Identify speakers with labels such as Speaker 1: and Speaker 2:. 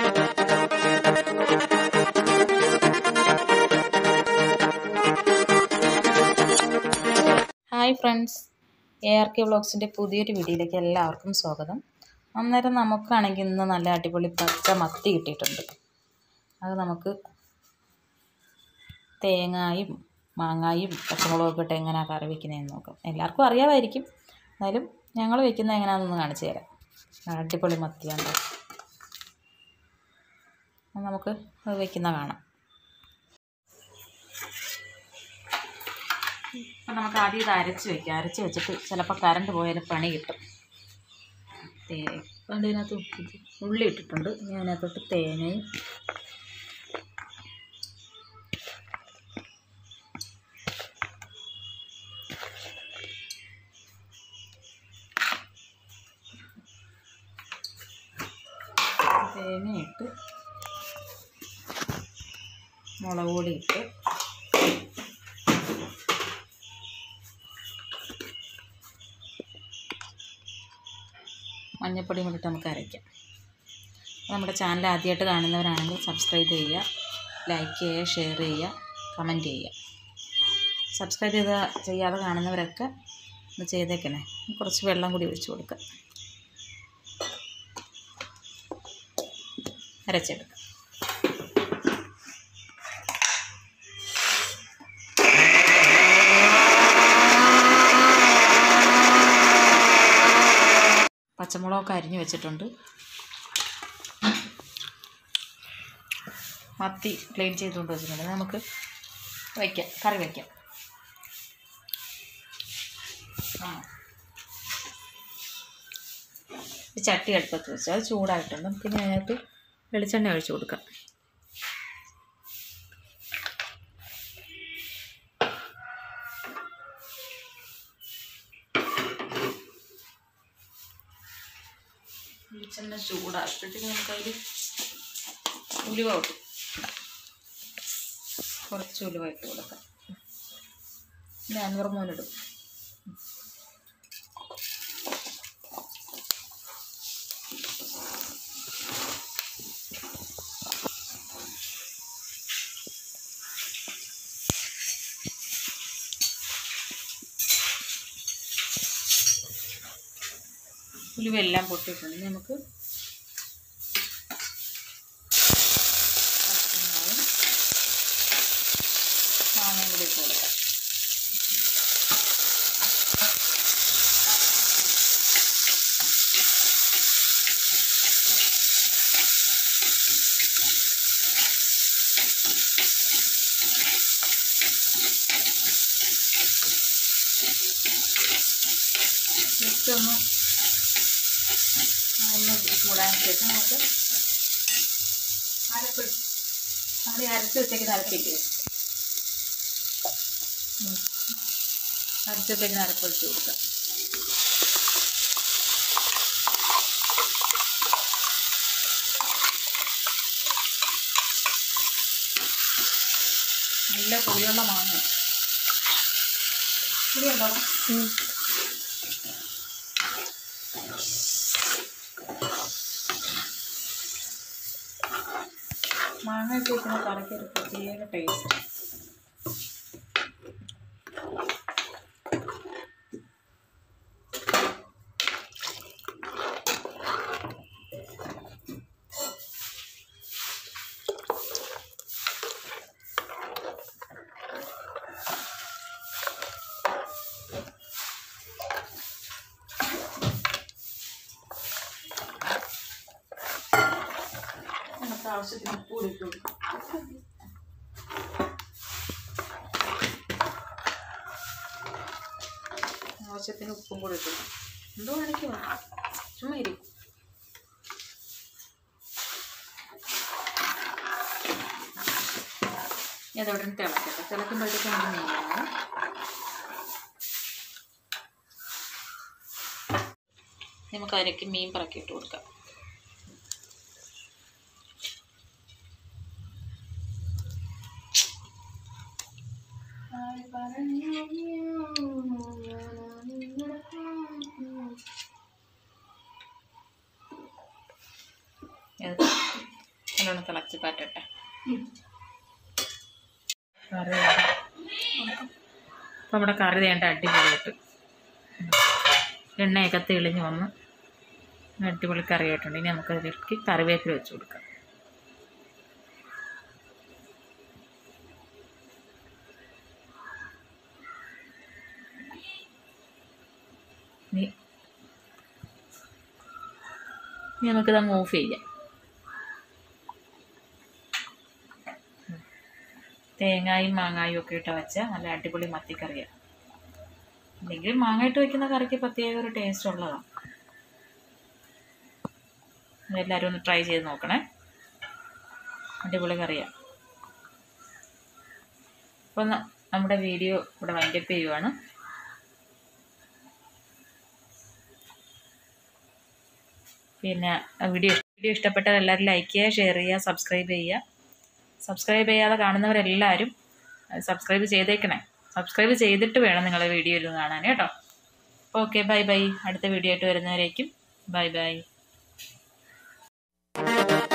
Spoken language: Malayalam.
Speaker 1: hi friends A R K വ്ളോഗ്സിൻ്റെ പുതിയൊരു വീഡിയോയിലേക്ക് എല്ലാവർക്കും സ്വാഗതം അന്നേരം നമുക്കാണെങ്കിൽ ഇന്ന് നല്ല അടിപൊളി പച്ച മത്തി കിട്ടിയിട്ടുണ്ട് അത് നമുക്ക് തേങ്ങായും മാങ്ങായും പച്ചമുളകൊക്കെ ഇട്ട് എങ്ങനെയാണ് കറി വയ്ക്കുന്നതെന്ന് നോക്കാം എല്ലാവർക്കും അറിയാമായിരിക്കും എന്നാലും ഞങ്ങൾ വയ്ക്കുന്നത് എങ്ങനെയാണെന്ന് കാണിച്ചു തരാം അടിപൊളി മത്തിയാണ് അത് നമുക്ക് അത് വയ്ക്കുന്ന കാണാം അപ്പം നമുക്ക് ആദ്യം ഇത് അരച്ച് വെക്കാം അരച്ച് വെച്ചിട്ട് ചിലപ്പോൾ കറണ്ട് പോയാൽ പണി കിട്ടും തേ പണ്ട് ഇതിനകത്ത് ഉപ്പ് ഉള്ളി ഇട്ടിട്ടുണ്ട് ഇനി അതിനകത്തോട്ട് തേങ്ങയും തേങ്ങയിട്ട് മുളക് പൊടി ഇട്ട് മഞ്ഞൾപ്പൊടിയും കൂടിയിട്ട് നമുക്ക് അരയ്ക്കാം നമ്മുടെ ചാനൽ ആദ്യമായിട്ട് കാണുന്നവരാണെങ്കിൽ സബ്സ്ക്രൈബ് ചെയ്യുക ലൈക്ക് ചെയ്യുക ഷെയർ ചെയ്യുക കമൻറ്റ് ചെയ്യുക സബ്സ്ക്രൈബ് ചെയ്ത ചെയ്യാതെ കാണുന്നവരൊക്കെ ഒന്ന് ചെയ്തേക്കണേ കുറച്ച് വെള്ളം കൂടി ഒഴിച്ച് കൊടുക്കുക അരച്ചെടുക്കാം പച്ചമുളകൊക്കെ അരിഞ്ഞു വെച്ചിട്ടുണ്ട് മത്തി ക്ലീൻ ചെയ്തുകൊണ്ട് വെച്ചിട്ടുണ്ട് നമുക്ക് വയ്ക്കാം കറി വയ്ക്കാം ആ ഈ ചട്ടി അടുപ്പത്ത് വെച്ച് അത് ചൂടായിട്ടുണ്ട് നമുക്കിനി അതിനകത്ത് വെളിച്ചെണ്ണ ഒഴിച്ച് കൊടുക്കാം വെളിച്ചെണ്ണ ചൂടാക്കിയിട്ട് നമുക്കതിൽ ഉലുവ ഇട്ട് കുറച്ച് ഉലുവ ഇട്ട് കൊടുക്കാം പിന്നെ അൻവർ മോനിടും ഉലുവെല്ലാം പൊട്ടിയിട്ടുണ്ട് നമുക്ക് പച്ചമുളകും മാങ്ങയും കൂടി ഇട്ട് കൊടുക്കാം ജസ്റ്റ് ഒന്ന് ഒന്ന് ചൂടാൻ ശേഷം നമുക്ക് അരപ്പ് നമ്മൾ ഈ അരച്ച് വെച്ചേക്കുന്ന അരപ്പിട്ട് അരച്ച് വെച്ചേക്കുന്ന അരപ്പൊഴിച്ച് കൊടുക്കാം നല്ല പുളിയുള്ള മാങ്ങ പുളിയുണ്ടോ മാങ്ങ ഒക്കെ വെക്കുന്ന കറിക്ക് ഒരു പ്രത്യേക ടേസ്റ്റ് നമുക്ക് ആവശ്യത്തിന് ഉപ്പ് കൂടി ഇട്ട് കൊടുക്കാം ആവശ്യത്തിന് ഉപ്പും കൂടി ഇട്ടു എന്തോ കാണിക്കുവാ ചുമ്മാ ഇരി അതവിടെ തിളക്കട്ടെ തിളക്കുമ്പോഴത്തേക്കും നമുക്ക് നെയ്യാണ് നമുക്ക് അതിലേക്ക് മീൻ പറക്കി ഇട്ട് കൊടുക്കാം നല്ലോണം തിളച്ച് പറ്റട്ടെ കറി അപ്പം നമ്മുടെ കറി വേണ്ട അടിപൊളിയായിട്ട് എണ്ണയൊക്കെ തെളിഞ്ഞ് വന്ന് അടിപൊളി കറിയായിട്ടുണ്ട് ഇനി നമുക്ക് അതിലേക്ക് കറിവേപ്പില വെച്ച് കൊടുക്കാം ഇനി ഇനി നമുക്കിത് അങ്ങ് ഓഫ് ചെയ്യാം തേങ്ങായും മാങ്ങായും ഒക്കെ ഇട്ട് വെച്ച നല്ല അടിപൊളി മത്തിക്കറിയാണ് അല്ലെങ്കിൽ മാങ്ങ ഇട്ട് വെക്കുന്ന കറിക്ക് പ്രത്യേക ഒരു ടേസ്റ്റ് ഉള്ളതാണ് എല്ലാവരും ഒന്ന് ട്രൈ ചെയ്ത് നോക്കണേ അടിപൊളി കറിയാണ് അപ്പോൾ നമ്മുടെ വീഡിയോ ഇവിടെ വൈൻഡപ്പ് ചെയ്യുവാണ് പിന്നെ വീഡിയോ വീഡിയോ ഇഷ്ടപ്പെട്ടാൽ എല്ലാവരും ലൈക്ക് ചെയ്യുക ഷെയർ ചെയ്യുക സബ്സ്ക്രൈബ് ചെയ്യുക സബ്സ്ക്രൈബ് ചെയ്യാതെ കാണുന്നവരെല്ലാവരും സബ്സ്ക്രൈബ് ചെയ്തേക്കണേ സബ്സ്ക്രൈബ് ചെയ്തിട്ട് വേണം നിങ്ങളെ വീഡിയോ ഇരുന്ന് കാണാൻ കേട്ടോ ഓക്കെ ബൈ ബൈ അടുത്ത വീഡിയോ ആയിട്ട് വരുന്നവരേക്കും ബൈ ബൈ